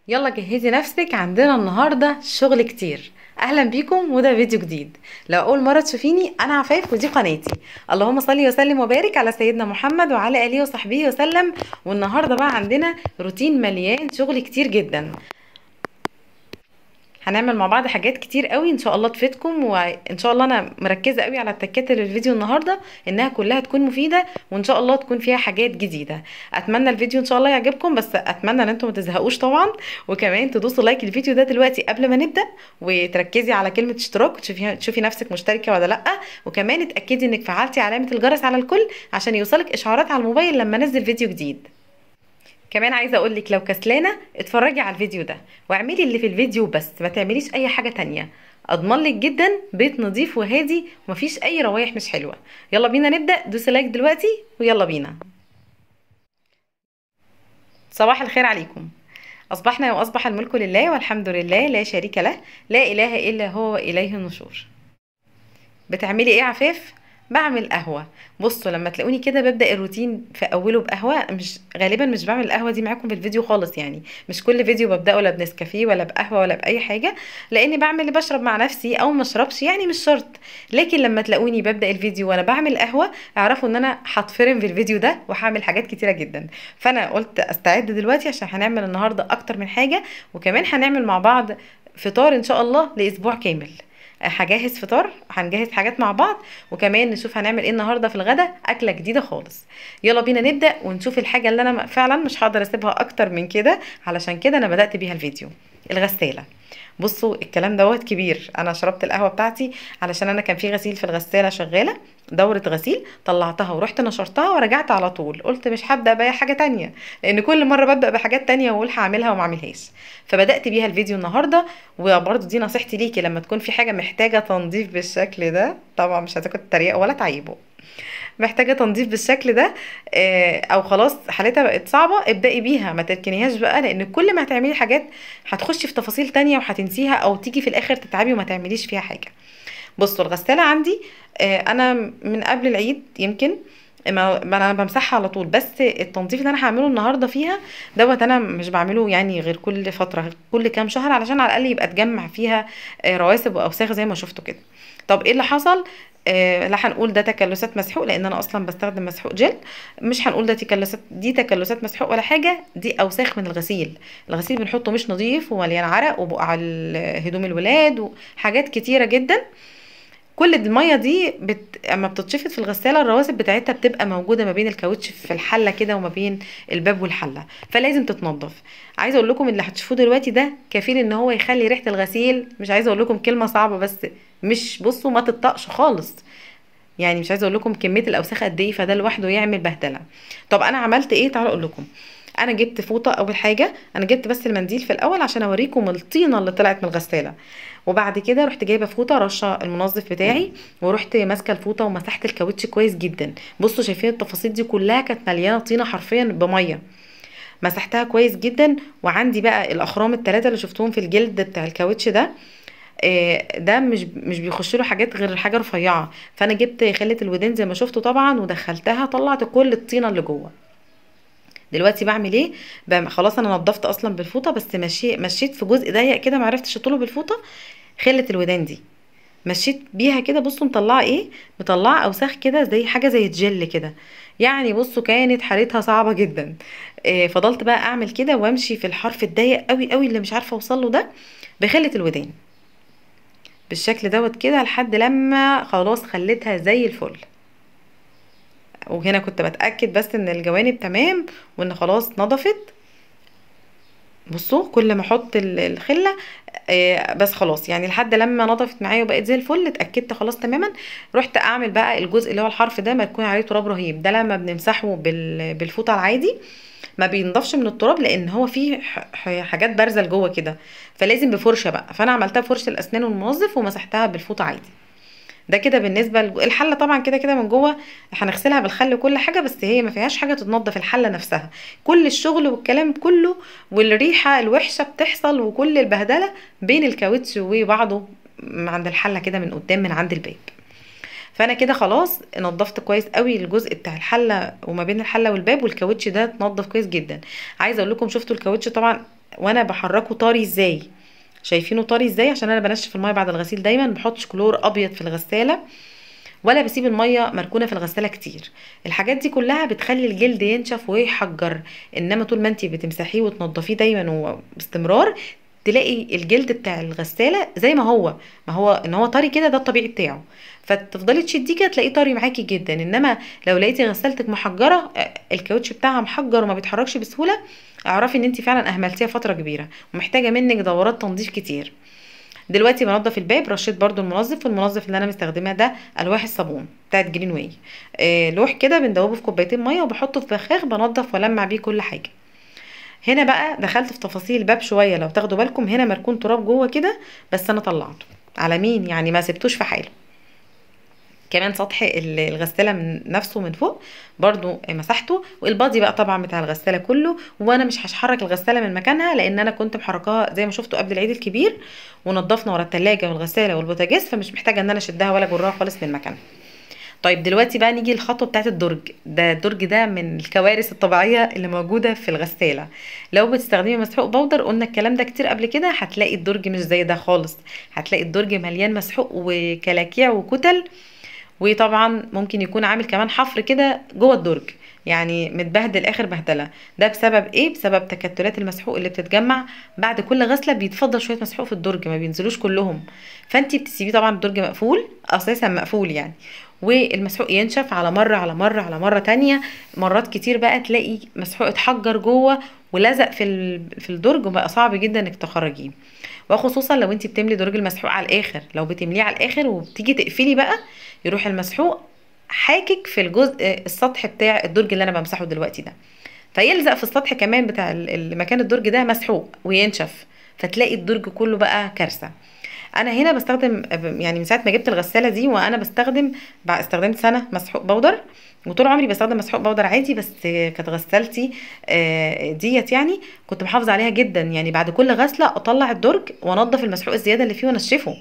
يلا جهزي نفسك عندنا النهارده شغل كتير اهلا بيكم وده فيديو جديد لو اول مره تشوفيني انا عفاف ودي قناتي اللهم صل وسلم وبارك على سيدنا محمد وعلى اله وصحبه وسلم والنهارده بقى عندنا روتين مليان شغل كتير جدا هنعمل مع بعض حاجات كتير قوي ان شاء الله تفيدكم وان شاء الله انا مركزه قوي على التكات اللي في الفيديو النهارده انها كلها تكون مفيده وان شاء الله تكون فيها حاجات جديده اتمنى الفيديو ان شاء الله يعجبكم بس اتمنى ان انتم ما تزهقوش طبعا وكمان تدوسوا لايك الفيديو ده دلوقتي قبل ما نبدا وتركزي على كلمه اشتراك تشوفي تشوفي نفسك مشتركه ولا لا وكمان اتاكدي انك فعلتي علامه الجرس على الكل عشان يوصلك اشعارات على الموبايل لما انزل فيديو جديد كمان عايزه اقول لك لو كسلانه اتفرجي على الفيديو ده واعملي اللي في الفيديو بس ما تعمليش اي حاجه تانية اضمن لك جدا بيت نظيف وهادي ومفيش اي روايح مش حلوه يلا بينا نبدا دوسي لايك دلوقتي ويلا بينا صباح الخير عليكم اصبحنا واصبح الملك لله والحمد لله لا شريك له لا اله الا هو اليه النشور بتعملي ايه عفاف بعمل قهوه بصوا لما تلاقوني كده ببدا الروتين في اوله بقهوه مش غالبا مش بعمل القهوه دي معاكم في الفيديو خالص يعني مش كل فيديو ببداه ولا بنسكافيه ولا بقهوه ولا باي حاجه لاني بعمل اللي بشرب مع نفسي او ما اشربش يعني مش شرط لكن لما تلاقوني ببدا الفيديو وانا بعمل قهوه اعرفوا ان انا هتفرم في الفيديو ده وهعمل حاجات كتيره جدا فانا قلت استعد دلوقتي عشان هنعمل النهارده اكتر من حاجه وكمان هنعمل مع بعض فطار ان شاء الله لاسبوع كامل هجهز فطار هنجهز حاجات مع بعض وكمان نشوف هنعمل ايه النهارده في الغدا اكله جديده خالص يلا بينا نبدا ونشوف الحاجه اللي انا فعلا مش هقدر اسيبها اكتر من كده علشان كده انا بدات بيها الفيديو الغساله بصوا الكلام دوت كبير انا شربت القهوه بتاعتي علشان انا كان في غسيل في الغساله شغاله دوره غسيل طلعتها ورحت نشرتها ورجعت على طول قلت مش هبدا باي حاجه تانية لان كل مره ببدا بحاجات تانية واقول هعملها وما اعملهاش فبدات بيها الفيديو النهارده وبرده دي نصيحتي ليكي لما تكون في حاجه محتاجه تنظيف بالشكل ده طبعا مش هتاخد تريقه ولا تعيبه محتاجه تنظيف بالشكل ده او خلاص حالتها بقت صعبه ابدأي بيها ما تركنيهاش بقى لان كل ما هتعملي حاجات هتخشي في تفاصيل تانية وهتنسيها او تيجي في الاخر تتعبي وما تعمليش فيها حاجه بصوا الغساله عندي انا من قبل العيد يمكن ما انا بمسحها على طول بس التنظيف اللي انا هعمله النهارده فيها دوت انا مش بعمله يعني غير كل فتره كل كام شهر علشان على الاقل يبقى تجمع فيها رواسب واوساخ زي ما شفتوا كده طب ايه اللي حصل آه لا هنقول ده تكلسات مسحوق لان انا اصلا بستخدم مسحوق جل مش هنقول ده تكلسات دي تكلسات مسحوق ولا حاجه دي اوساخ من الغسيل الغسيل بنحطه مش نظيف ومليان عرق وبقع هدوم الولاد وحاجات كتيره جدا كل الميه دي بت... اما بتتشفط في الغساله الرواسب بتاعتها بتبقى موجوده ما بين الكاوتش في الحله كده وما بين الباب والحله فلازم تتنضف عايزه اقول لكم اللي هتشوفوه دلوقتي ده كفيل ان هو يخلي ريحه الغسيل مش عايزه اقول لكم كلمه صعبه بس مش بصوا ما تطقش خالص يعني مش عايزه اقول لكم كميه الاوساخ قد ايه فده لوحده يعمل بهدله طب انا عملت ايه تعالوا اقول لكم انا جبت فوطه اول حاجه انا جبت بس المنديل في الاول عشان اوريكم الطينه اللي طلعت من الغساله وبعد كده رحت جايبه فوطه رشه المنظف بتاعي ورحت ماسكه الفوطه ومسحت الكاوتش كويس جدا بصوا شايفين التفاصيل دي كلها كانت مليانه طينه حرفيا بميه مسحتها كويس جدا وعندي بقى الاخرام الثلاثه اللي شفتهم في الجلد بتاع الكاوتش ده ده مش مش بيخش له حاجات غير حاجه رفيعه فانا جبت خله الودان زي ما شفتوا طبعا ودخلتها طلعت كل الطينه اللي جوه دلوقتي بعمل ايه خلاص انا نضفت اصلا بالفوطه بس مشي مشيت في جزء ضيق كده ما عرفتش اطوله بالفوطه خله الودان دي مشيت بيها كده بصوا مطلعه ايه مطلعه اوساخ كده زي حاجه زي الجل كده يعني بصوا كانت حالتها صعبه جدا إيه فضلت بقى اعمل كده وامشي في الحرف الضيق قوي قوي اللي مش عارفه اوصل له ده بخله الودان بالشكل دوت كده لحد لما خلاص خليتها زي الفل وهنا كنت بتاكد بس ان الجوانب تمام وان خلاص نضفت بصوا كل ما احط الخله آه بس خلاص يعني لحد لما نضفت معايا وبقت زي الفل اتاكدت خلاص تماما رحت اعمل بقى الجزء اللي هو الحرف ده ما يكون عليه تراب رهيب ده لما بنمسحه بالفوطه العادي ما بينضفش من التراب لان هو فيه حاجات بارزه لجوه كده فلازم بفرشه بقى فانا عملتها بفرشه الاسنان والمنظف ومسحتها بالفوطه عادي ده كده بالنسبه الحله طبعا كده كده من جوه هنغسلها بالخل وكل حاجه بس هي ما فيهاش حاجه تتنضف الحله نفسها كل الشغل والكلام كله والريحه الوحشه بتحصل وكل البهدله بين الكاوتش وبعضه عند الحله كده من قدام من عند الباب فانا كده خلاص نضفت كويس قوي الجزء بتاع الحله وما بين الحله والباب والكاوتش ده اتنضف كويس جدا عايزه اقول لكم شفتوا الكاوتش طبعا وانا بحركه طري ازاي شايفينه طري ازاي عشان انا بنشف الميه بعد الغسيل دايما بحطش كلور ابيض في الغساله ولا بسيب الميه مركونه في الغساله كتير الحاجات دي كلها بتخلي الجلد ينشف ويحجر انما طول ما انت بتمسحيه وتنضفيه دايما وباستمرار تلاقي الجلد بتاع الغساله زي ما هو ما هو ان هو طري كده ده الطبيعي بتاعه فتفضلي تشديه كده تلاقيه طري معاكي جدا انما لو لقيتي غسالتك محجره آه، الكاوتش بتاعها محجر وما بيتحركش بسهوله اعرفي ان انت فعلا اهملتيها فتره كبيره ومحتاجه منك دورات تنظيف كتير دلوقتي بنضف الباب رشيت برضو المنظف والمنظف اللي انا مستخدماه ده الواح الصابون بتاعت جرين واي آه لوح كده بندوبه في كوبايتين ميه وبحطه في بخاخ بنضف والمع بيه كل حاجه هنا بقى دخلت في تفاصيل الباب شويه لو تاخدوا بالكم هنا مركون تراب جوه كده بس انا طلعته على مين يعني ما سبتوش في حاله كمان سطح ال- الغساله من نفسه من فوق برضو مسحته والبادي بقى طبعا بتاع الغساله كله وانا مش هحرك الغساله من مكانها لان انا كنت محركاها زي ما شفتوا قبل العيد الكبير ونضفنا ورا التلاجة والغساله والبوتاجاز فمش محتاجه ان انا اشدها ولا اجرها خالص من مكانها طيب دلوقتي بقى نيجي للخطوه بتاعت الدرج ده الدرج ده من الكوارث الطبيعيه اللي موجوده في الغساله لو بتستخدمي مسحوق بودر قلنا الكلام ده كتير قبل كده هتلاقي الدرج مش زي ده خالص هتلاقي الدرج مليان مسحوق وكلاكيع وكتل وطبعا ممكن يكون عامل كمان حفر كده جوه الدرج يعني متبهدل اخر بهدله ده بسبب ايه بسبب تكتلات المسحوق اللي بتتجمع بعد كل غسله بيتفضل شويه مسحوق في الدرج ما بينزلوش كلهم فانتي بتسيبيه طبعا الدرج مقفول اساسا مقفول يعني والمسحوق ينشف على مرة على مرة على مرة تانية مرات كتير بقى تلاقي مسحوق اتحجر جوه ولزق في ال- في الدرج وبقى صعب جدا انك تخرجيه وخصوصا لو انت بتملي درج المسحوق على الاخر لو بتمليه على الاخر وبتيجي تقفلي بقى يروح المسحوق حاكك في الجزء السطح بتاع الدرج اللي انا بمسحه دلوقتي ده فيلزق في السطح كمان بتاع ال- ال- مكان الدرج ده مسحوق وينشف فتلاقي الدرج كله بقى كارثه انا هنا بستخدم يعني من ساعه ما جبت الغساله دي وانا بستخدم بقى استخدمت سنه مسحوق بودر وطول عمري بستخدم مسحوق بودر عادي بس كانت غسالتي آه، ديت يعني كنت محافظه عليها جدا يعني بعد كل غسله اطلع الدرج وانضف المسحوق الزياده اللي فيه وانشفه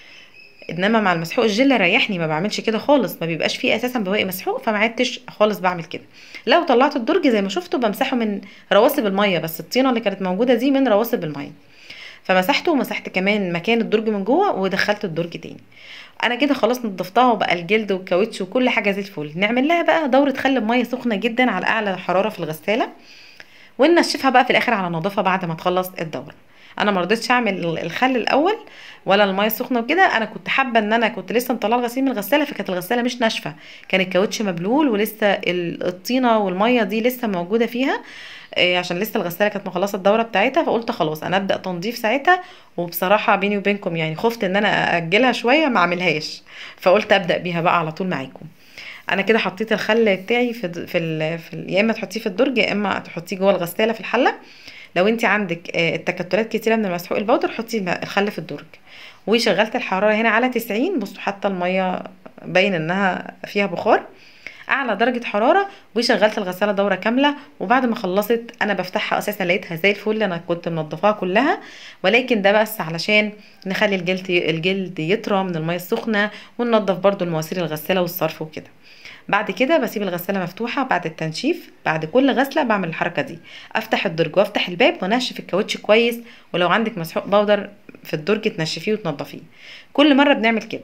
انما مع المسحوق الجل ريحني ما بعملش كده خالص ما بيبقاش فيه اساسا بواقي مسحوق فما عدتش خالص بعمل كده لو طلعت الدرج زي ما شفتوا بمسحه من رواسب الميه بس الطينه اللي كانت موجوده دي من رواسب الميه فمسحته ومسحت كمان مكان الدرج من جوه ودخلت الدرج تاني انا كده خلاص نضفتها وبقى الجلد والكاوتش وكل حاجه زي الفل نعمل لها بقى دوره خل بميه سخنه جدا على اعلى حراره في الغساله وننشفها بقى في الاخر على نظافه بعد ما تخلص الدوره انا ما رضيتش اعمل الخل الاول ولا الميه السخنه وكده انا كنت حابه ان انا كنت لسه مطلعه الغسيل من الغساله فكانت الغساله مش ناشفه كان الكاوتش مبلول ولسه ال- الطينه والميه دي لسه موجوده فيها إيه، عشان لسه الغساله كانت مخلصه الدوره بتاعتها فقلت خلاص انا ابدا تنظيف ساعتها وبصراحه بيني وبينكم يعني خفت ان انا اجلها شويه ما اعملهاش فقلت ابدا بيها بقى على طول معاكم انا كده حطيت الخل بتاعي في د- في, ال... في ال... يا اما تحطيه في الدرج يا اما تحطيه جوه الغساله في الحله لو انت عندك آه، التكتلات كتيره من المسحوق البودر حطي الم- الخل في الدرج وشغلت الحراره هنا على 90 بصوا حتى الميه باين انها فيها بخار اعلى درجه حراره وشغلت الغساله دوره كامله وبعد ما خلصت انا بفتحها اساسا لقيتها زي الفل انا كنت منضفاها كلها ولكن ده بس علشان نخلي الجلد الجلد يطرى من الميه السخنه وننضف برضو المواسير الغساله والصرف وكده بعد كده بسيب الغساله مفتوحه بعد التنشيف بعد كل غسله بعمل الحركه دي افتح الدرج وافتح الباب وانشف الكاوتش كويس ولو عندك مسحوق بودر في الدرج تنشفيه وتنضفيه كل مره بنعمل كده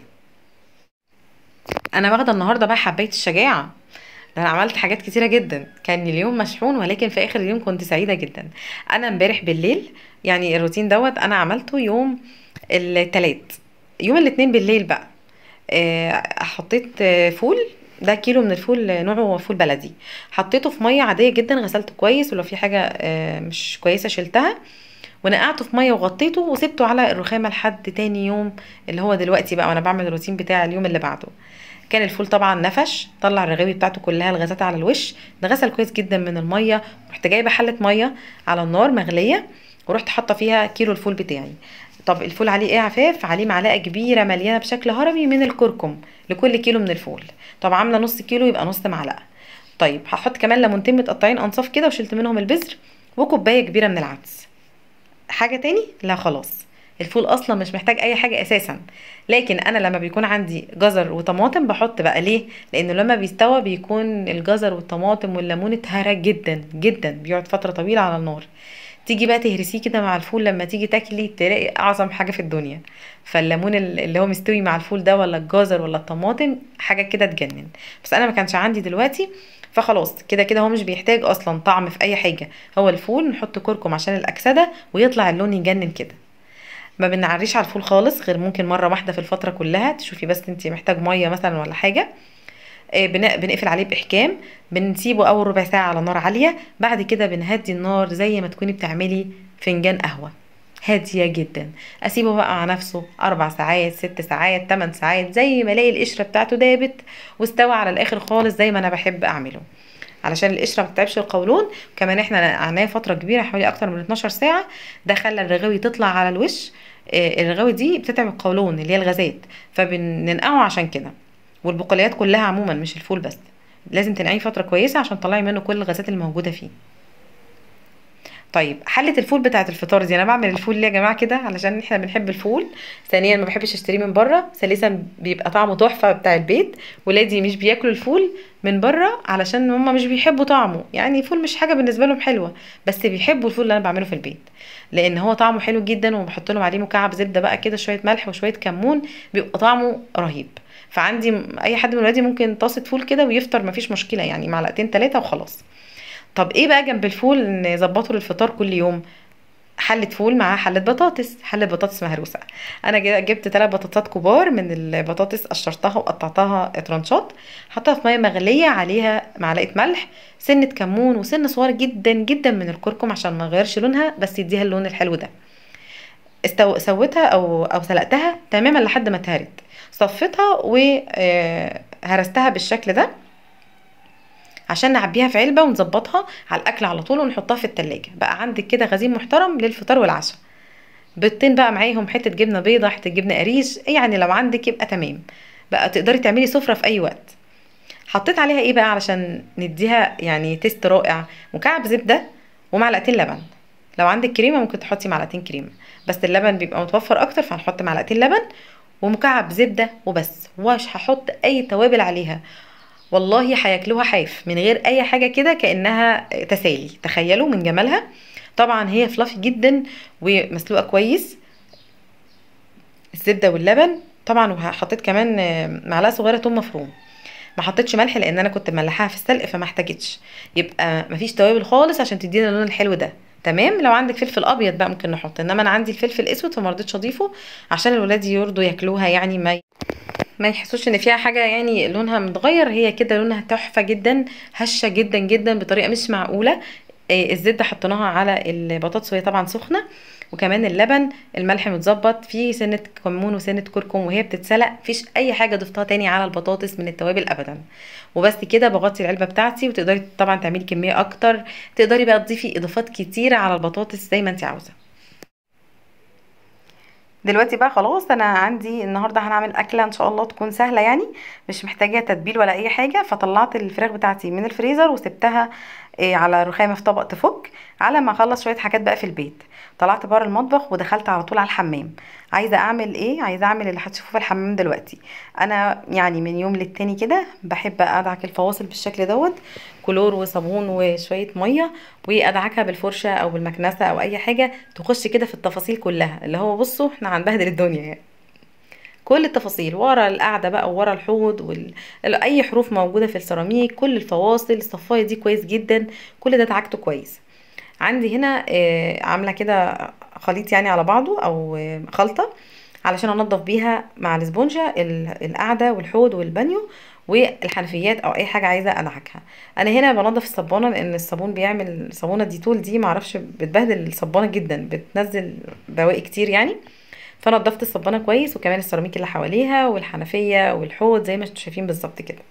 انا واخده النهارده بقى حبايه الشجاعه ده انا عملت حاجات كتيره جدا كان اليوم مشحون ولكن في اخر اليوم كنت سعيده جدا انا امبارح بالليل يعني الروتين دوت انا عملته يوم التلات يوم الاثنين بالليل بقى آه، حطيت آه، فول ده كيلو من الفول آه، نوعه فول بلدي حطيته في ميه عاديه جدا غسلته كويس ولو في حاجه آه، مش كويسه شلتها ونقعته في ميه وغطيته وسبته على الرخامه لحد تاني يوم اللي هو دلوقتي بقى وانا بعمل الروتين بتاع اليوم اللي بعده كان الفول طبعا نفش طلع الرغاوي بتاعته كلها الغازات على الوش ده غسل كويس جدا من الميه رحت جايبه حله ميه على النار مغليه ورحت حاطه فيها كيلو الفول بتاعي طب الفول عليه ايه يا عفاف عليه معلقه كبيره مليانه بشكل هرمي من الكركم لكل كيلو من الفول طب عامله نص كيلو يبقى نص معلقه طيب هحط كمان ليمونتين متقطعين انصاف كده وشلت منهم البذر وكوبايه كبيره من العدس حاجه تاني لا خلاص الفول اصلا مش محتاج اي حاجه اساسا لكن انا لما بيكون عندي جزر وطماطم بحط بقى ليه لانه لما بيستوى بيكون الجزر والطماطم والليمون اتهرى جدا جدا بيقعد فتره طويله على النار تيجي بقى تهرسيه كده مع الفول لما تيجي تاكلي تلاقي اعظم حاجه في الدنيا فالليمون ال- اللي هو مستوي مع الفول ده ولا الجزر ولا الطماطم حاجه كده تجنن بس انا ما كانش عندي دلوقتي فخلاص كده كده هو مش بيحتاج اصلا طعم في اي حاجه هو الفول نحط كركم عشان الاكسده ويطلع اللون يجنن كده ما بنعريش على الفول خالص غير ممكن مره واحده في الفتره كلها تشوفي بس انت محتاج ميه مثلا ولا حاجه آه، بن- بنقفل عليه باحكام بنسيبه اول ربع ساعه على نار عاليه بعد كده بنهدي النار زي ما تكوني بتعملي فنجان قهوه هاديه جدا اسيبه بقى مع نفسه اربع ساعات ست ساعات تمن ساعات زي ما الاقي القشره بتاعته دابت واستوى على الاخر خالص زي ما انا بحب اعمله علشان القشره ما تتعبش القولون كمان احنا نقعناه فتره كبيره حوالي اكتر من 12 ساعه ده خلى الرغاوي تطلع على الوش آه، الرغاوي دي بتتعب القولون اللي هي الغازات فبننقعه عشان كده والبقوليات كلها عموما مش الفول بس لازم تنقعيه فتره كويسه عشان تطلعي منه كل الغازات اللي موجوده فيه طيب حله الفول بتاعه الفطار دي انا بعمل الفول ليه يا جماعه كده علشان احنا بنحب الفول ثانيا ما بحبش اشتريه من بره ثالثا بيبقى طعمه تحفه بتاع البيت ولادي مش بياكلوا الفول من بره علشان هم مش بيحبوا طعمه يعني الفول مش حاجه بالنسبه لهم حلوه بس بيحبوا الفول اللي انا بعمله في البيت لان هو طعمه حلو جدا وبحط لهم عليه مكعب زبده بقى كده شويه ملح وشويه كمون بيبقى طعمه رهيب فعندي م- اي حد من ولادي ممكن طاسه فول كده ويفطر مفيش مشكله يعني معلقتين ثلاثه وخلاص طب ايه بقى جنب الفول نظبطه للفطار كل يوم حلة فول معاها حلة بطاطس حلة بطاطس مهروسة انا جا- جبت ثلاث بطاطسات كبار من البطاطس قشرتها وقطعتها ترانشات حطها في ميه مغلية عليها معلقة ملح سنة كمون وسنة صغيرة جدا جدا من الكركم عشان ما يغيرش لونها بس يديها اللون الحلو ده استو... سويتها او او سلقتها تماما لحد ما اتهرت صفيتها وهرستها بالشكل ده عشان نعبيها في علبة ونظبطها على الأكل على طول ونحطها في التلاجة بقى عندك كده غزين محترم للفطار والعشاء بيضتين بقى معاهم حتة جبنة بيضة حتة جبنة قريش يعني لو عندك يبقى تمام بقى تقدري تعملي سفرة في أي وقت حطيت عليها ايه بقى علشان نديها يعني تيست رائع مكعب زبدة ومعلقتين لبن لو عندك كريمة ممكن تحطي معلقتين كريمة بس اللبن بيبقى متوفر اكتر فهنحط معلقتين لبن ومكعب زبدة وبس ومش هحط اي توابل عليها والله هياكلوها حاف من غير اي حاجه كده كانها تسالي تخيلوا من جمالها طبعا هي فلافي جدا ومسلوقه كويس الزبده واللبن طبعا وحطيت كمان آه، معلقه صغيره توم مفروم ما حطيتش ملح لان انا كنت ملحاها في السلق فما احتاجتش يبقى مفيش توابل خالص عشان تدينا اللون الحلو ده تمام لو عندك فلفل ابيض بقى ممكن نحط انما انا عندي الفلفل الاسود فما رضيتش اضيفه عشان الولاد يرضوا ياكلوها يعني ما ما يحسوش ان فيها حاجه يعني لونها متغير هي كده لونها تحفه جدا هشه جدا جدا بطريقه مش معقوله آه، الزبده حطيناها على البطاطس وهي طبعا سخنه وكمان اللبن الملح متظبط فيه سنه كمون وسنه كركم وهي بتتسلق مفيش اي حاجه ضفتها تاني على البطاطس من التوابل ابدا وبس كده بغطي العلبه بتاعتي وتقدري طبعا تعملي كميه اكتر تقدري بقى تضيفي اضافات كتيره على البطاطس زي ما انت عاوزه دلوقتي بقى خلاص انا عندي النهارده هنعمل اكله ان شاء الله تكون سهله يعني مش محتاجه تتبيل ولا اي حاجه فطلعت الفراخ بتاعتي من الفريزر وسبتها إيه على رخامه في طبق تفك على ما اخلص شويه حاجات بقى في البيت طلعت بره المطبخ ودخلت على طول على الحمام عايزه اعمل ايه عايزه اعمل اللي هتشوفوه في الحمام دلوقتي انا يعني من يوم للتاني كده بحب ادعك الفواصل بالشكل دوت كلور وصابون وشويه ميه وادعكها بالفرشه او بالمكنسه او اي حاجه تخش كده في التفاصيل كلها اللي هو بصوا احنا هنبهدل الدنيا يعني كل التفاصيل ورا القعده بقى وورا الحوض وال... ال- اي حروف موجوده في السيراميك كل الفواصل الصفايه دي كويس جدا كل ده دعكته كويس عندي هنا آه، عامله كده خليط يعني على بعضه او آه، خلطه علشان انضف بيها مع الاسبونجه ال- القعده والحوض والبانيو والحنفيات او اي حاجه عايزه ادعكها انا هنا بنضف الصبانه لان الصابون بيعمل صابونه ديتول دي معرفش بتبهدل الصبانه جدا بتنزل بواقي كتير يعني فنضفت الصبانه كويس وكمان السيراميك اللي حواليها والحنفيه والحوض زي ما انتم شايفين بالظبط كده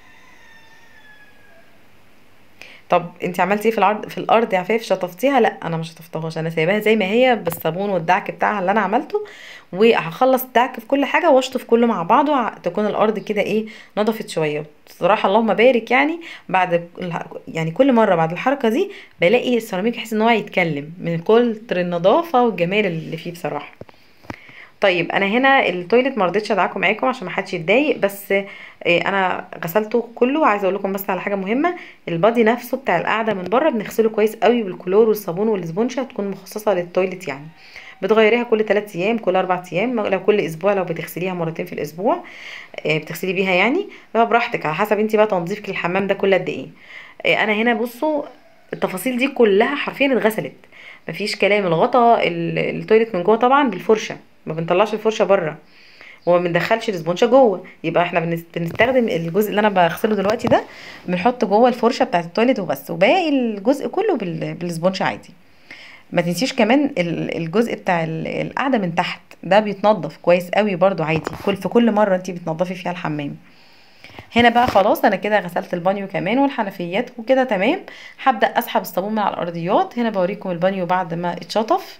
طب انت عملتي ايه في الارض في الارض يا عفاف شطفتيها لا انا ما شطفتهاش انا سايباها زي ما هي بالصابون والدعك بتاعها اللي انا عملته وهخلص الدعك في كل حاجه واشطف كله مع بعضه ع- تكون الارض كده ايه نضفت شويه بصراحه اللهم بارك يعني بعد ال- يعني كل مره بعد الحركه دي بلاقي السيراميك يحس ان هو يتكلم من كتر النظافه والجمال اللي فيه بصراحه طيب انا هنا التويلت ما رضيتش ادعكم معاكم عشان ما حدش يتضايق بس آه، انا غسلته كله عايزه اقول لكم بس على حاجه مهمه البادي نفسه بتاع القعده من بره بنغسله كويس قوي بالكلور والصابون والاسبونشه تكون مخصصه للتويلت يعني بتغيريها كل 3 ايام كل 4 ايام لو كل اسبوع لو بتغسليها مرتين في الاسبوع آه، بتغسلي بيها يعني بقى براحتك على حسب انت بقى تنظيفك للحمام ده كل قد ايه آه، انا هنا بصوا التفاصيل دي كلها حرفيا اتغسلت مفيش كلام الغطا ال- التويلت من جوه طبعا بالفرشه ما بنطلعش الفرشه بره وما بندخلش الاسبونشه جوه يبقى احنا بنس- بنستخدم الجزء اللي انا بغسله دلوقتي ده بنحط جوه الفرشه بتاعه التويلت وبس وباقي الجزء كله بال- بالاسبونشه عادي ما تنسيش كمان ال- الجزء بتاع ال- القعده من تحت ده بيتنضف كويس قوي برضو عادي كل في كل مره انت بتنضفي فيها الحمام هنا بقى خلاص انا كده غسلت البانيو كمان والحنفيات وكده تمام هبدا اسحب الصابون من على الارضيات هنا بوريكم البانيو بعد ما اتشطف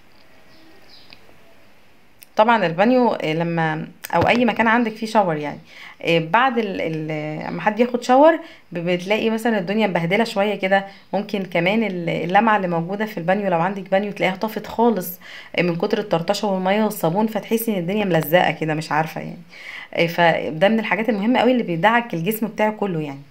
طبعا البانيو آه، لما او اي مكان عندك فيه شاور يعني آه، بعد ال- ال- لما حد ياخد شاور ب- بتلاقي مثلا الدنيا مبهدله شويه كده ممكن كمان ال- اللمعه اللي موجوده في البانيو لو عندك بانيو تلاقيها طافت خالص آه، من كتر الطرطشه والميه والصابون فتحسي ان الدنيا ملزقه كده مش عارفه يعني آه، فده من الحاجات المهمه قوي اللي بيدعك الجسم بتاعه كله يعني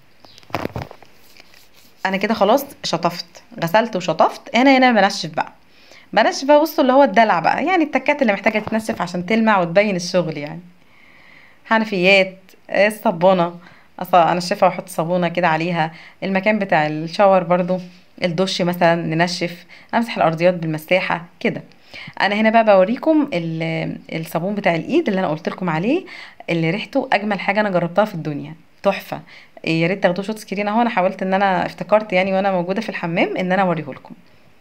انا كده خلاص شطفت غسلت وشطفت انا هنا بنشف بقى بنشف بقى بصوا اللي هو الدلع بقى يعني التكات اللي محتاجه تتنشف عشان تلمع وتبين الشغل يعني حنفيات آه، الصبانه اصلا انشفها واحط صابونه كده عليها المكان بتاع الشاور برضو الدش مثلا ننشف امسح الارضيات بالمساحه كده انا هنا بقى بوريكم ال- الصابون بتاع الايد اللي انا قلت لكم عليه اللي ريحته اجمل حاجه انا جربتها في الدنيا تحفه يا ريت تاخدوه شوت سكرين اهو انا حاولت ان انا افتكرت يعني وانا موجوده في الحمام ان انا اوريه لكم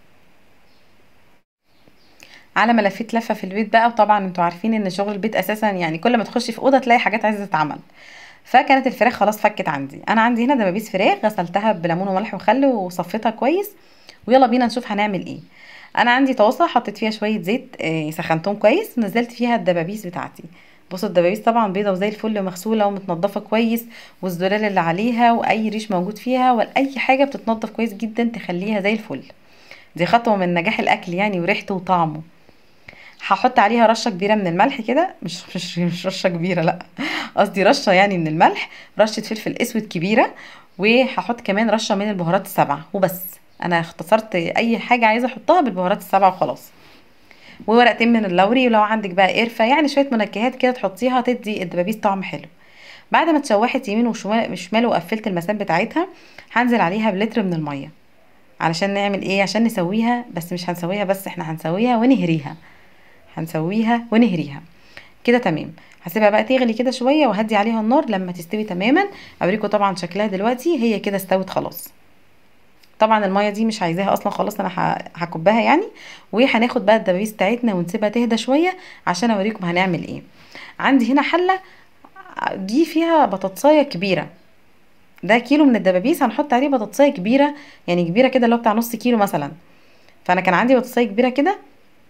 على ما لفيت لفه في البيت بقى وطبعا انتوا عارفين ان شغل البيت اساسا يعني كل ما تخشي في اوضه تلاقي حاجات عايزه تتعمل فكانت الفراخ خلاص فكت عندي انا عندي هنا دبابيس فراخ غسلتها بليمون وملح وخل وصفيتها كويس ويلا بينا نشوف هنعمل ايه انا عندي طاسه حطيت فيها شويه زيت آه، سخنتهم كويس ونزلت فيها الدبابيس بتاعتي بصوا الدبابيس طبعا بيضه وزي الفل ومغسوله ومتنضفه كويس والزلال اللي عليها واي ريش موجود فيها ولا اي حاجه بتتنضف كويس جدا تخليها زي الفل دي خطوه من نجاح الاكل يعني وريحته وطعمه هحط عليها رشه كبيره من الملح كده مش مش مش رشه كبيره لا قصدي رشه يعني من الملح رشه فلفل اسود كبيره وهحط كمان رشه من البهارات السبعه وبس انا اختصرت اي حاجه عايزه احطها بالبهارات السبعه وخلاص وورقتين من اللوري ولو عندك بقى قرفه يعني شويه منكهات كده تحطيها تدي الدبابيس طعم حلو بعد ما اتشوحت يمين وشمال وشمال وقفلت المسام بتاعتها هنزل عليها بلتر من الميه علشان نعمل ايه عشان نسويها بس مش هنسويها بس احنا هنسويها ونهريها هنسويها ونهريها كده تمام هسيبها بقى تغلي كده شويه وهدي عليها النار لما تستوي تماما اوريكم طبعا شكلها دلوقتي هي كده استوت خلاص طبعا الميه دي مش عايزاها اصلا خلاص انا ه- هكبها يعني وهناخد بقى الدبابيس بتاعتنا ونسيبها تهدى شويه عشان اوريكم هنعمل ايه عندي هنا حله دي فيها بطاطسايه كبيره ده كيلو من الدبابيس هنحط عليه بطاطسايه كبيره يعني كبيره كده اللي هو بتاع نص كيلو مثلا فانا كان عندي بطاطسايه كبيره كده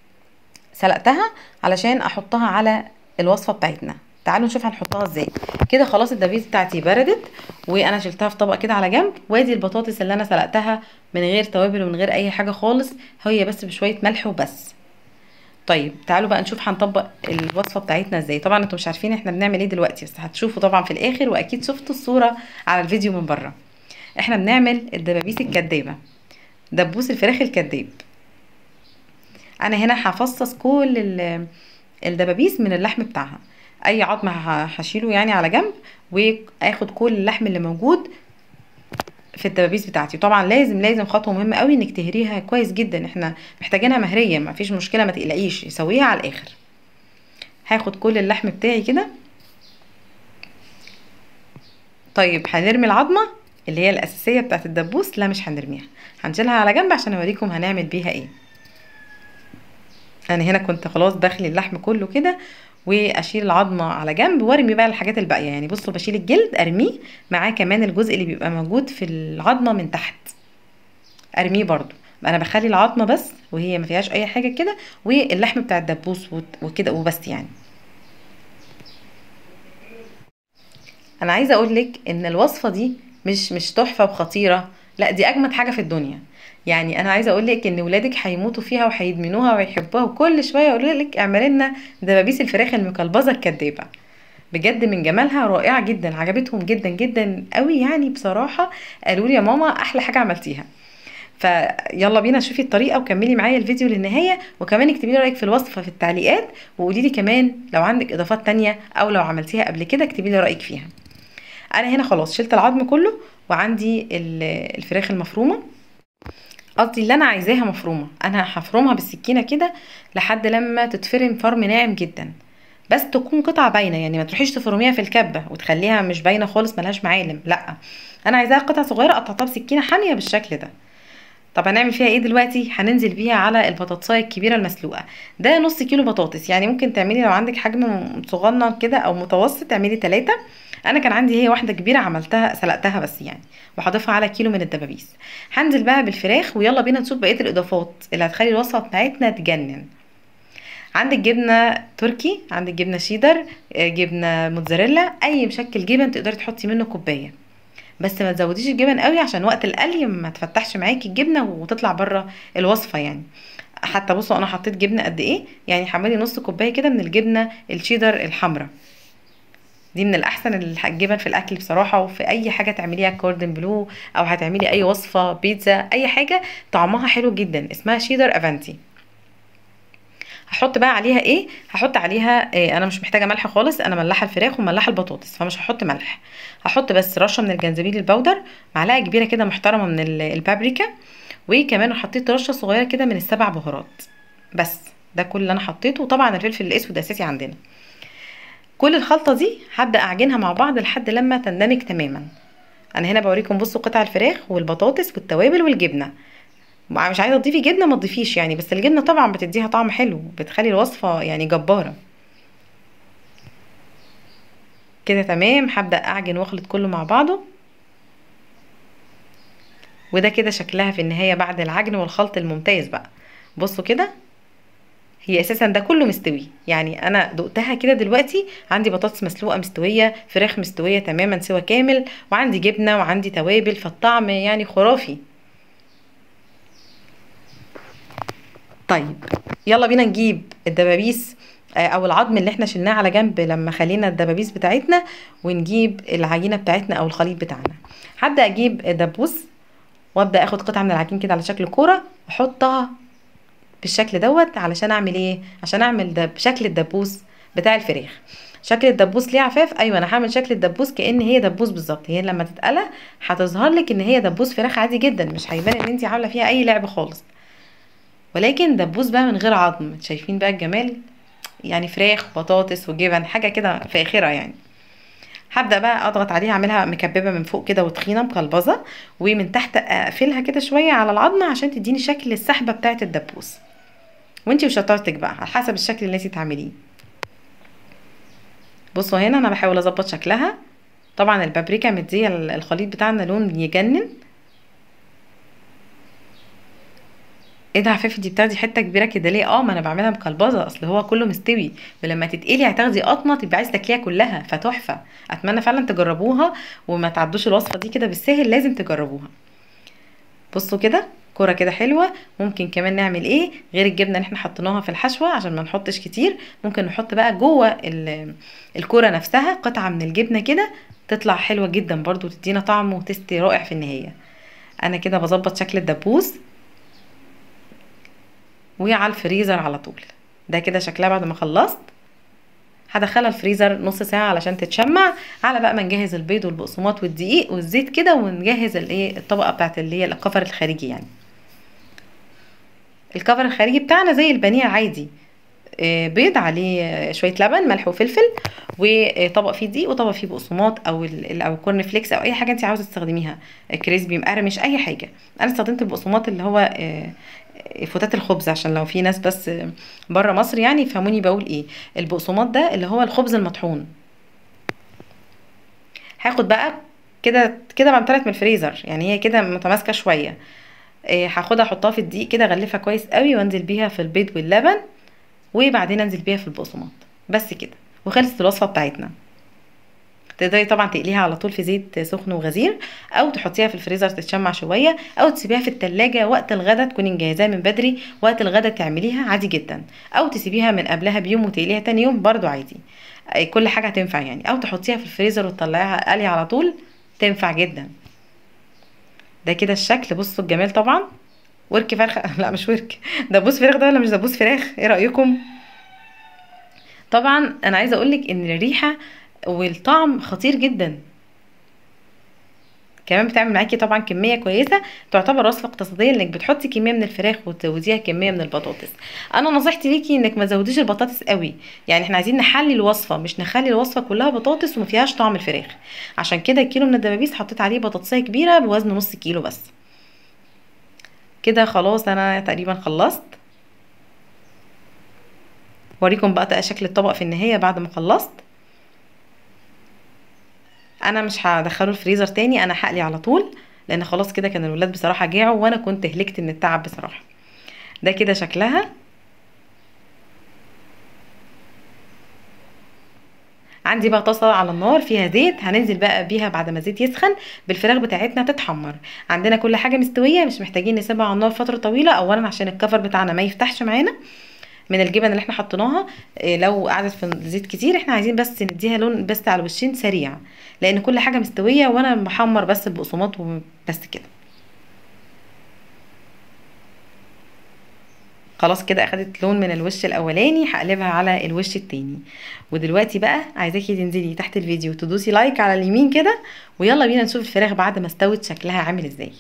سلقتها علشان احطها على الوصفه بتاعتنا تعالوا نشوف هنحطها ازاي كده خلاص الدبابيس بتاعتي بردت وانا شلتها في طبق كده على جنب وادي البطاطس اللي انا سلقتها من غير توابل ومن غير اي حاجه خالص هي بس بشويه ملح وبس طيب تعالوا بقى نشوف هنطبق الوصفه بتاعتنا ازاي طبعا انتوا مش عارفين احنا بنعمل ايه دلوقتي بس هتشوفوا طبعا في الاخر واكيد شفتوا الصوره على الفيديو من بره احنا بنعمل الدبابيس الكدابه دبوس الفراخ الكداب انا هنا هفصص كل ال- الدبابيس من اللحم بتاعها اي عظم ه- هشيله يعني على جنب واخد كل اللحم اللي موجود في الدبابيس بتاعتي طبعا لازم لازم خطوه مهمه قوي انك تهريها كويس جدا احنا محتاجينها مهريه ما فيش مشكله ما تقلقيش سويها على الاخر هاخد كل اللحم بتاعي كده طيب هنرمي العظمه اللي هي الاساسيه بتاعت الدبوس لا مش هنرميها هنشيلها على جنب عشان اوريكم هنعمل بيها ايه انا هنا كنت خلاص بخلي اللحم كله كده واشيل العظمه على جنب وارمي بقى الحاجات الباقيه يعني بصوا بشيل الجلد ارميه معاه كمان الجزء اللي بيبقى موجود في العظمه من تحت ارميه برضو انا بخلي العظمه بس وهي ما فيهاش اي حاجه كده واللحم بتاع الدبوس وت- وكده وبس يعني انا عايزه اقول لك ان الوصفه دي مش مش تحفه وخطيره لا دي اجمد حاجه في الدنيا يعني انا عايزه اقول لك ان ولادك هيموتوا فيها وهيدمنوها ويحبوها وكل شويه يقولوا لك اعملي لنا دبابيس الفراخ المكلبظه الكدابه بجد من جمالها رائعه جدا عجبتهم جدا جدا قوي يعني بصراحه قالوا لي يا ماما احلى حاجه عملتيها فيلا بينا شوفي الطريقه وكملي معايا الفيديو للنهايه وكمان اكتبي لي رايك في الوصفه في التعليقات وقولي لي كمان لو عندك اضافات تانية او لو عملتيها قبل كده اكتبي لي رايك فيها انا هنا خلاص شلت العظم كله وعندي الفراخ المفرومه قصدي اللي انا عايزاها مفرومه انا هفرمها بالسكينه كده لحد لما تتفرم فرم ناعم جدا بس تكون قطعه باينه يعني ما تروحيش تفرميها في الكبه وتخليها مش باينه خالص ملهاش معالم لا انا عايزاها قطع صغيره قطعتها بسكينه حاميه بالشكل ده طب هنعمل فيها ايه دلوقتي هننزل بيها على البطاطسايه الكبيره المسلوقه ده نص كيلو بطاطس يعني ممكن تعملي لو عندك حجم صغنن كده او متوسط تعملي ثلاثة انا كان عندي هي واحده كبيره عملتها سلقتها بس يعني وهضيفها على كيلو من الدبابيس هنزل بقى بالفراخ ويلا بينا نشوف بقيه الاضافات اللي هتخلي الوصفه بتاعتنا تجنن عندك جبنه تركي عندك جبنه شيدر جبنه موتزاريلا اي مشكل جبن تقدري تحطي منه كوبايه بس ما تزوديش الجبن قوي عشان وقت القلي ما تفتحش معاكي الجبنه وتطلع بره الوصفه يعني حتى بصوا انا حطيت جبنه قد ايه يعني حوالي نص كوبايه كده من الجبنه الشيدر الحمراء دي من الاحسن الجبن في الاكل بصراحه وفي اي حاجه تعمليها كوردن بلو او هتعملي اي وصفه بيتزا اي حاجه طعمها حلو جدا اسمها شيدر افانتي هحط بقى عليها ايه هحط عليها إيه انا مش محتاجه ملح خالص انا ملحه الفراخ وملحه البطاطس فمش هحط ملح هحط بس رشه من الجنزبيل البودر معلقه كبيره كده محترمه من البابريكا وكمان حطيت رشه صغيره كده من السبع بهارات بس ده كل اللي انا حطيته وطبعا الفلفل الاسود اساسي عندنا كل الخلطه دي هبدا اعجنها مع بعض لحد لما تندمج تماما انا هنا بوريكم بصوا قطع الفراخ والبطاطس والتوابل والجبنه مش عايزه تضيفي جبنه ما تضيفيش يعني بس الجبنه طبعا بتديها طعم حلو بتخلي الوصفه يعني جباره كده تمام هبدا اعجن واخلط كله مع بعضه وده كده شكلها في النهايه بعد العجن والخلط الممتاز بقى بصوا كده هي اساسا ده كله مستوي يعني انا دقتها كده دلوقتي عندي بطاطس مسلوقه مستويه فراخ مستويه تماما سوا كامل وعندي جبنه وعندي توابل فالطعم يعني خرافي طيب يلا بينا نجيب الدبابيس او العظم اللي احنا شلناه على جنب لما خلينا الدبابيس بتاعتنا ونجيب العجينه بتاعتنا او الخليط بتاعنا هبدا اجيب دبوس وابدا اخد قطعه من العجين كده على شكل كوره واحطها بالشكل دوت علشان اعمل ايه عشان اعمل دب شكل الدبوس بتاع الفراخ شكل الدبوس ليه عفاف ايوه انا هعمل شكل الدبوس كان هي دبوس بالظبط هي لما تتقلى هتظهر لك ان هي دبوس فراخ عادي جدا مش هيبان ان انت عامله فيها اي لعب خالص ولكن دبوس بقى من غير عظم شايفين بقى الجمال يعني فراخ وبطاطس وجبن حاجه كده فاخره يعني هبدا بقى اضغط عليها اعملها مكببه من فوق كده وتخينه مقلبظه ومن تحت اقفلها كده شويه على العظمه عشان تديني شكل السحبه بتاعه الدبوس وانتي وشطارتك بقى على حسب الشكل اللي انتي تعمليه بصوا هنا انا بحاول اظبط شكلها طبعا البابريكا مديه الخليط بتاعنا لون يجنن ايه ده عفافي دي بتاخدي حته كبيره كده ليه اه ما انا بعملها مقلبظه اصل هو كله مستوي ولما تتقلي هتاخدي قطمه تبقى عايزه تاكليها كلها فتحفه اتمنى فعلا تجربوها وما تعدوش الوصفه دي كده بالسهل لازم تجربوها بصوا كده كوره كده حلوه ممكن كمان نعمل ايه غير الجبنه اللي احنا حطيناها في الحشوه عشان ما نحطش كتير ممكن نحط بقى جوه الكوره نفسها قطعه من الجبنه كده تطلع حلوه جدا برضو تدينا طعم وتست رائع في النهايه انا كده بظبط شكل الدبوس وعلى الفريزر على طول ده كده شكلها بعد ما خلصت هدخلها الفريزر نص ساعه علشان تتشمع على بقى ما نجهز البيض والبقسماط والدقيق والزيت كده ونجهز الايه الطبقه بتاعت اللي هي الكفر الخارجي يعني الكفر الخارجي بتاعنا زي البانيه عادي بيض عليه شويه لبن ملح وفلفل وطبق فيه دقيق وطبق فيه بقسماط او او كورن فليكس او اي حاجه انت عاوزه تستخدميها كريسبي مقرمش اي حاجه انا استخدمت البقسماط اللي هو فتات الخبز عشان لو في ناس بس بره مصر يعني يفهموني بقول ايه البقسماط ده اللي هو الخبز المطحون هاخد بقى كده كده بقى طلعت من الفريزر يعني هي كده متماسكه شويه هاخدها احطها في الدقيق كده اغلفها كويس قوي وانزل بيها في البيض واللبن وبعدين انزل بيها في البقسماط بس كده وخلصت الوصفه بتاعتنا تقدري طبعا تقليها على طول في زيت سخن وغزير او تحطيها في الفريزر تتشمع شويه او تسيبيها في التلاجة وقت الغدا تكوني مجهزاها من بدري وقت الغدا تعمليها عادي جدا او تسيبيها من قبلها بيوم وتقليها تاني يوم برضو عادي أي كل حاجه هتنفع يعني او تحطيها في الفريزر وتطلعيها قلي على طول تنفع جدا ده كده الشكل بصوا الجمال طبعا ورك فرخه لا مش ورك دبوس فراخ ده ولا مش دبوس فراخ ايه رايكم طبعا انا عايزه اقولك ان الريحه والطعم خطير جدا كمان بتعمل معاكي طبعا كميه كويسه تعتبر وصفه اقتصاديه انك بتحطي كميه من الفراخ وتزوديها كميه من البطاطس انا نصيحتي ليكي انك ما تزوديش البطاطس قوي يعني احنا عايزين نحلي الوصفه مش نخلي الوصفه كلها بطاطس وما فيهاش طعم الفراخ عشان كده كيلو من الدبابيس حطيت عليه بطاطسيه كبيره بوزن نص كيلو بس كده خلاص انا تقريبا خلصت اوريكم بقى شكل الطبق في النهايه بعد ما خلصت انا مش هدخله الفريزر تاني انا هقلي على طول لان خلاص كده كان الولاد بصراحه جاعوا وانا كنت هلكت من التعب بصراحه ده كده شكلها عندي بقى طاسه على النار فيها زيت هننزل بقى بيها بعد ما الزيت يسخن بالفراخ بتاعتنا تتحمر عندنا كل حاجه مستويه مش محتاجين نسيبها على النار فتره طويله اولا عشان الكفر بتاعنا ما يفتحش معانا من الجبن اللي احنا حطيناها إيه لو قعدت في الزيت كتير احنا عايزين بس نديها لون بس على الوشين سريع لان كل حاجه مستويه وانا بحمر بس البقسماط وبس كده خلاص كده اخدت لون من الوش الاولاني هقلبها على الوش التاني ودلوقتي بقى عايزاكي تنزلي تحت الفيديو تدوسي لايك على اليمين كده ويلا بينا نشوف الفراخ بعد ما استوت شكلها عامل ازاي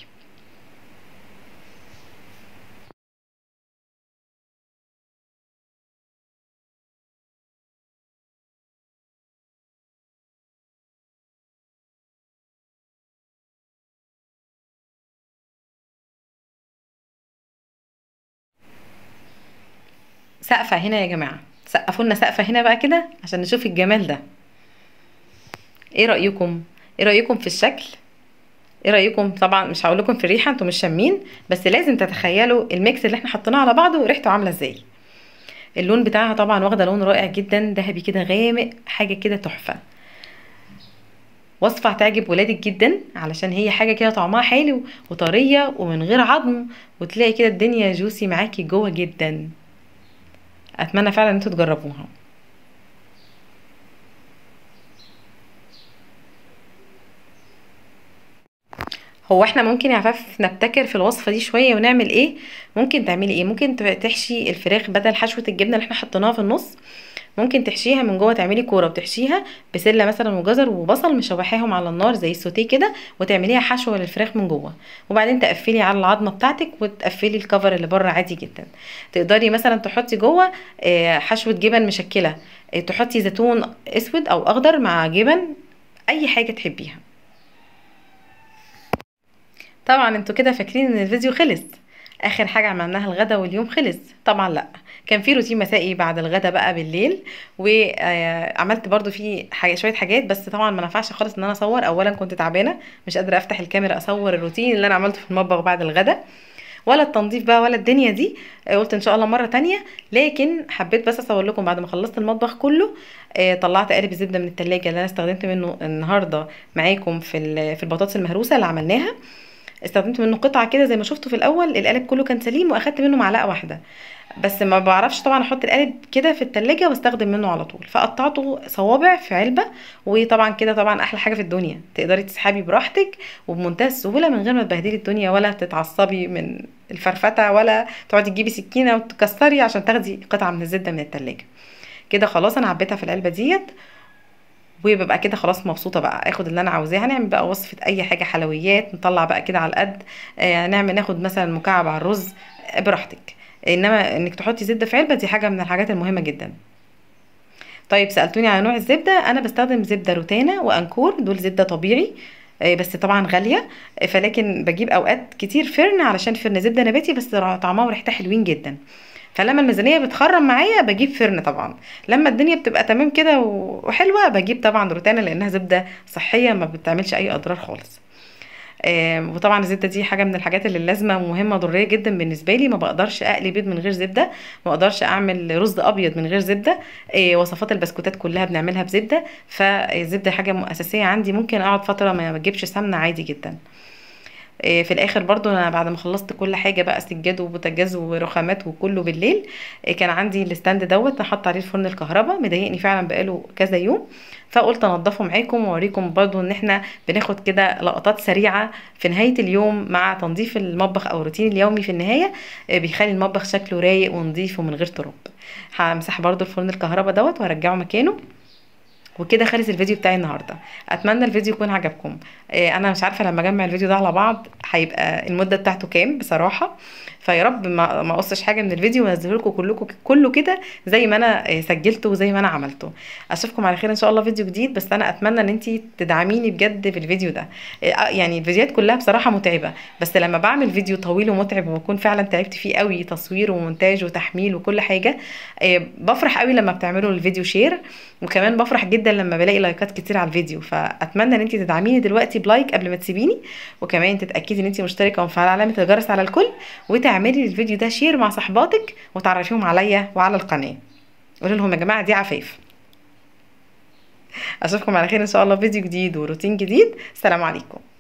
سقفة هنا يا جماعة سقفوا لنا سقفة هنا بقى كده عشان نشوف الجمال ده ايه رأيكم ايه رأيكم في الشكل ايه رأيكم طبعا مش هقول لكم في الريحة انتوا مش شامين بس لازم تتخيلوا الميكس اللي احنا حطيناه على بعضه ريحته عاملة ازاي اللون بتاعها طبعا واخده لون رائع جدا ذهبي كده غامق حاجة كده تحفة وصفة هتعجب ولادك جدا علشان هي حاجة كده طعمها حلو وطرية ومن غير عظم وتلاقي كده الدنيا جوسي معاكي جوه جدا اتمنى فعلا ان انتوا تجربوها هو احنا ممكن يا عفاف نبتكر في الوصفه دي شويه ونعمل ايه ممكن تعملي ايه ممكن تحشي الفراخ بدل حشوه الجبنه اللي احنا حطيناها في النص ممكن تحشيها من جوه تعملي كوره وتحشيها بسله مثلا وجزر وبصل مشوحاهم على النار زي السوتيه كده وتعمليها حشوه للفراخ من جوه وبعدين تقفلي على العظمه بتاعتك وتقفلي الكفر اللي بره عادي جدا تقدري مثلا تحطي جوه حشوه جبن مشكله تحطي زيتون اسود او اخضر مع جبن اي حاجه تحبيها طبعا انتوا كده فاكرين ان الفيديو خلص اخر حاجه عملناها الغدا واليوم خلص طبعا لا كان في روتين مسائي بعد الغدا بقى بالليل وعملت برضو فيه حاجة شويه حاجات بس طبعا ما نفعش خالص ان انا اصور اولا كنت تعبانه مش قادره افتح الكاميرا اصور الروتين اللي انا عملته في المطبخ بعد الغدا ولا التنظيف بقى ولا الدنيا دي قلت ان شاء الله مره تانية لكن حبيت بس اصور لكم بعد ما خلصت المطبخ كله طلعت قالب الزبده من التلاجة اللي انا استخدمت منه النهارده معاكم في في البطاطس المهروسه اللي عملناها استخدمت منه قطعه كده زي ما شفتوا في الاول القالب كله كان سليم واخدت منه معلقه واحده بس ما بعرفش طبعا احط القالب كده في التلاجة واستخدم منه على طول فقطعته صوابع في علبه وطبعا كده طبعا احلى حاجه في الدنيا تقدري تسحبي براحتك وبمنتهى السهوله من غير ما تبهدلي الدنيا ولا تتعصبي من الفرفته ولا تقعدي تجيبي سكينه وتكسري عشان تاخدي قطعه من الزبده من التلاجة كده خلاص انا عبيتها في العلبه ديت وببقى كده خلاص مبسوطه بقى اخد اللي انا عاوزاه هنعمل بقى وصفه اي حاجه حلويات نطلع بقى كده على القد آه نعمل ناخد مثلا مكعب على الرز آه براحتك انما انك تحطي زبده في علبه دي حاجه من الحاجات المهمه جدا طيب سالتوني على نوع الزبده انا بستخدم زبده روتانا وانكور دول زبده طبيعي آه بس طبعا غاليه فلكن بجيب اوقات كتير فرن علشان فرن زبده نباتي بس طعمها وريحتها حلوين جدا فلما الميزانيه بتخرم معايا بجيب فرن طبعا لما الدنيا بتبقى تمام كده وحلوه بجيب طبعا روتانا لانها زبده صحيه ما بتعملش اي اضرار خالص آم، وطبعا الزبده دي حاجه من الحاجات اللي لازمه ومهمه ضروريه جدا بالنسبه لي ما بقدرش اقلي بيض من غير زبده ما بقدرش اعمل رز ابيض من غير زبده آه، وصفات البسكوتات كلها بنعملها بزبده فالزبده حاجه اساسيه عندي ممكن اقعد فتره ما بجيبش سمنه عادي جدا إيه، في الاخر برضو انا بعد ما خلصت كل حاجه بقى سجاد وبوتاجاز ورخامات وكله بالليل إيه، كان عندي الستاند دوت احط عليه الفرن الكهرباء مضايقني فعلا بقاله كذا يوم فقلت انضفه معاكم واوريكم برضو ان احنا بناخد كده لقطات سريعه في نهايه اليوم مع تنظيف المطبخ او الروتين اليومي في النهايه إيه، بيخلي المطبخ شكله رايق ونظيف ومن غير تراب همسح برضو الفرن الكهرباء دوت وارجعه مكانه وكده خلص الفيديو بتاعي النهارده اتمنى الفيديو يكون عجبكم إيه، انا مش عارفه لما اجمع الفيديو ده على بعض هيبقى المده بتاعته كام بصراحه فيا رب ما ما اقصش حاجه من الفيديو وانزله لكم كلكم كله كده زي ما انا إيه، سجلته وزي ما انا عملته اشوفكم على خير ان شاء الله فيديو جديد بس انا اتمنى ان انتي تدعميني بجد في الفيديو ده إيه، آه، يعني الفيديوهات كلها بصراحه متعبه بس لما بعمل فيديو طويل ومتعب وبكون فعلا تعبت فيه قوي تصوير ومونتاج وتحميل وكل حاجه إيه، بفرح قوي لما بتعملوا الفيديو شير وكمان بفرح جدا لما بلاقي لايكات كتير على الفيديو فاتمنى ان انت تدعميني دلوقتي بلايك قبل ما تسيبيني وكمان تتاكدي ان انت مشتركه ومفعله علامه الجرس على الكل وتعملي الفيديو ده شير مع صحباتك وتعرفيهم عليا وعلى القناه قولوا لهم يا جماعه دي عفاف اشوفكم على خير ان شاء الله في فيديو جديد وروتين جديد السلام عليكم